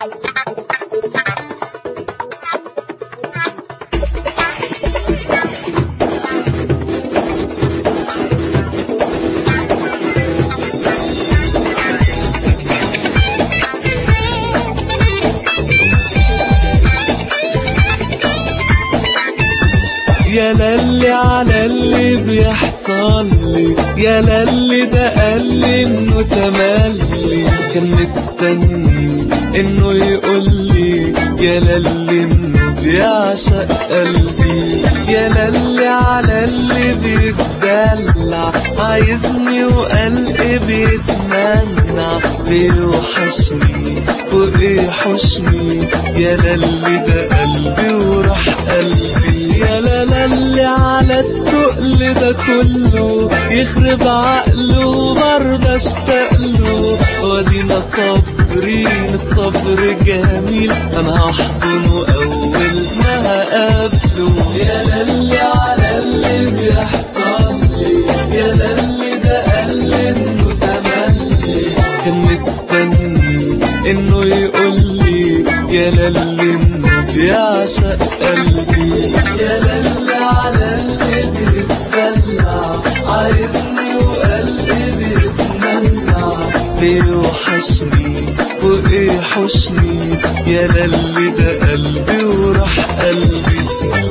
يا للي على اللي بيحصل لي يا للي ده قال لي انه تملي كان مستني انه يقول لي يا للي انه بيعشق قلبي يا للي على اللي بيتدلع عايزني وقلبي بيتمنع بيوحشني وبيحشني يا للي ده قلبي وراح قلبي يا للي على التقل ده كله يخرب عقله وبرضه اشتاق له وادينا صابرين الصبر جميل انا هحضنه اول ما هقابله يا للي على اللي بيحصل لي يا للي ده قال لي انه تملي كان مستني انه يقول لي يا للي انه بيعشق قلبي يا للي على اللي بيتدلع عايزني وقلبي بيتمنع بيوحشني وبيحشني يا للي ده قلبي وراح قلبي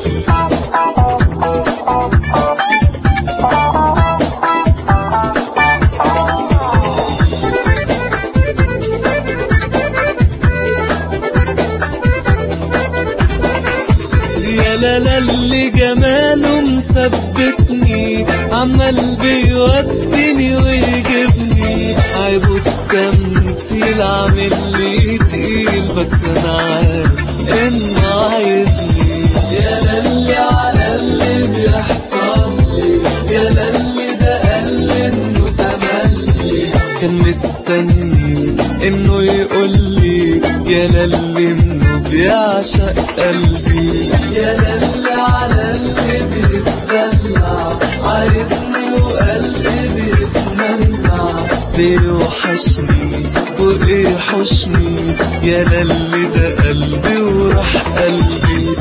يا لالا اللي جماله مثبتني عمال بيوديني ويجيبني عيبه التمثيل عامل لي تقيل بس انا عارف انه عايزني يا للي على اللي بيحصل لي يا للي ده قال لي انه تملي كان مستني انه يقول لي يا للي انه بيعشق قلبي يا للي على اللي بيتدلع عايزني وقلبي بيتمنع بيوحشني وبيحشني يا للي ده قلبي وراح قلبي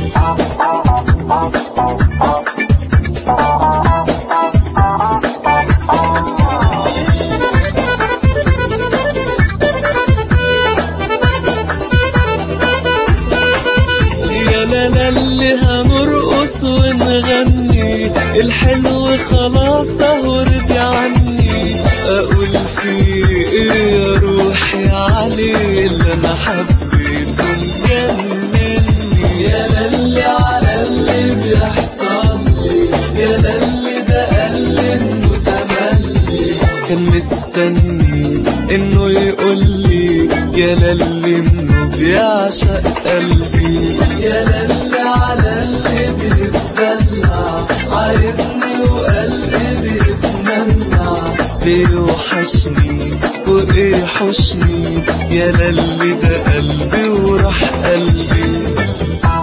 يا لالا اللي هنرقص ونغني الحلو خلاص اهو رضي عني اقول فيه ايه يا روحي عليه اللي انا حبيته مجنني يا للي على اللي بيحصل لي يا للي ده قال لي انه تملي كان مستني انه يقول لي يا للي انه بيعشق قلبي يا للي على اللي بيتدلع عايزني وقلبي بيتمنع بيوحشني وبيحشني يا للي ده قلبي وراح قلبي